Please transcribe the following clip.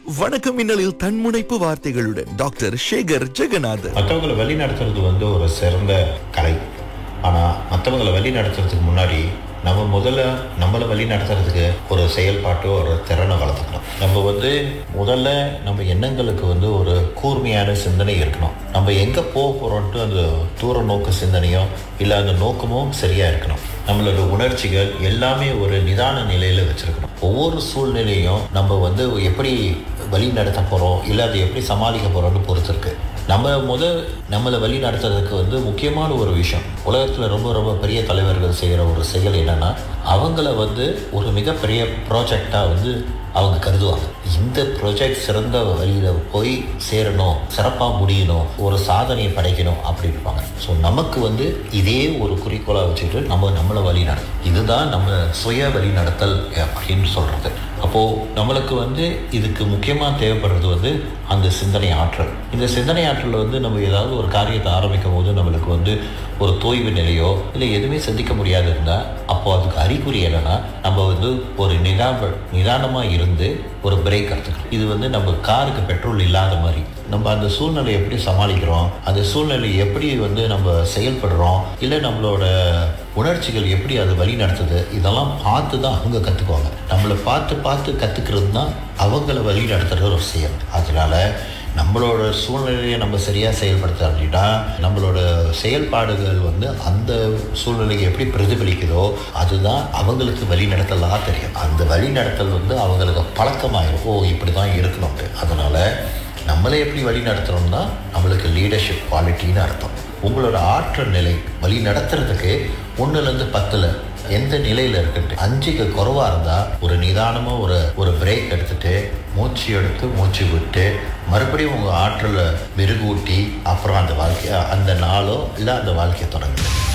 வணக்கம் மின்னலில் தன்முனைப்பு வார்த்தைகளுடன் டாக்டர் சேகர் ஜெகநாதன் மற்றவங்களை வழி நடத்துறது வந்து ஒரு சிறந்த கலை ஆனால் மற்றவங்களை வழி நடத்துறதுக்கு முன்னாடி நம்ம முதல்ல நம்மளை வழி நடத்துறதுக்கு ஒரு செயல்பாட்டோ ஒரு திறனை வளர்த்துக்கணும் நம்ம வந்து முதல்ல நம்ம எண்ணங்களுக்கு வந்து ஒரு கூர்மையான சிந்தனை இருக்கணும் நம்ம எங்கே போக போகிறோன்ட்டு அந்த தூர நோக்கு சிந்தனையோ இல்லை அந்த நோக்கமும் சரியாக இருக்கணும் நம்மளோட உணர்ச்சிகள் எல்லாமே ஒரு நிதான நிலையில் வச்சுருக்கணும் ஒவ்வொரு சூழ்நிலையும் நம்ம வந்து எப்படி வழி நடத்த போகிறோம் இல்லை அதை எப்படி சமாளிக்க போகிறோம்னு பொறுத்து இருக்கு நம்ம முத நம்மளை வழி நடத்துறதுக்கு வந்து முக்கியமான ஒரு விஷயம் உலகத்தில் ரொம்ப ரொம்ப பெரிய தலைவர்கள் செய்கிற ஒரு செயல் என்னன்னா அவங்கள வந்து ஒரு மிகப்பெரிய ப்ராஜெக்டாக வந்து அவங்க கருதுவாங்க இந்த ப்ராஜெக்ட் சிறந்த வழியில் போய் சேரணும் சிறப்பாக முடியணும் ஒரு சாதனையை படைக்கணும் அப்படி இருப்பாங்க ஸோ நமக்கு வந்து இதே ஒரு குறிக்கோளாக வச்சுட்டு நம்ம நம்மளை வழி நடத்தும் இதுதான் நம்ம சுய வழி நடத்தல் அப்படின்னு சொல்கிறது அப்போது நம்மளுக்கு வந்து இதுக்கு முக்கியமாக தேவைப்படுறது வந்து அந்த சிந்தனை ஆற்றல் இந்த சிந்தனை ஆற்றல் வந்து நம்ம ஏதாவது ஒரு காரியத்தை ஆரம்பிக்கும் போது நம்மளுக்கு வந்து ஒரு தோய்வு நிலையோ இல்லை எதுவுமே சிந்திக்க முடியாது இருந்தால் அப்போ அதுக்கு அறிகுறி என்னன்னா நம்ம வந்து ஒரு நிதான நிதானமாக இருந்து ஒரு பிரேக் எடுத்துக்கணும் இது வந்து நம்ம காருக்கு பெட்ரோல் இல்லாத மாதிரி நம்ம அந்த சூழ்நிலையை எப்படி சமாளிக்கிறோம் அந்த சூழ்நிலை எப்படி வந்து நம்ம செயல்படுறோம் இல்லை நம்மளோட உணர்ச்சிகள் எப்படி அது வழி நடத்துது இதெல்லாம் பார்த்து தான் அவங்க கற்றுக்குவாங்க நம்மளை பார்த்து பார்த்து கற்றுக்கிறது தான் அவங்கள வழி நடத்துகிற ஒரு செயல் அதனால நம்மளோட சூழ்நிலையை நம்ம சரியாக செயல்படுத்த அப்படின்னா நம்மளோட செயல்பாடுகள் வந்து அந்த சூழ்நிலையை எப்படி பிரதிபலிக்குதோ அதுதான் அவங்களுக்கு வழி நடத்தலாக தெரியும் அந்த வழி நடத்தல் வந்து அவங்களுக்கு பழக்கமாயிரும் ஓ இப்படி தான் இருக்கணும்ட்டு அதனால் நம்மளை எப்படி வழி நடத்தணும்னா நம்மளுக்கு லீடர்ஷிப் குவாலிட்டின்னு அர்த்தம் உங்களோட ஆற்றல் நிலை வழி நடத்துறதுக்கு ஒன்றுலேருந்து பத்தில் எந்த நிலையில் இருக்குன்ட்டு அஞ்சுக்கு குறைவாக இருந்தால் ஒரு நிதானமாக ஒரு ஒரு பிரேக் எடுத்துட்டு மூச்சு எடுத்து மூச்சு விட்டு மறுபடியும் உங்கள் ஆற்றலை மெருகூட்டி அப்புறம் அந்த வாழ்க்கையை அந்த நாளோ இல்லை அந்த வாழ்க்கையை தொடங்குங்க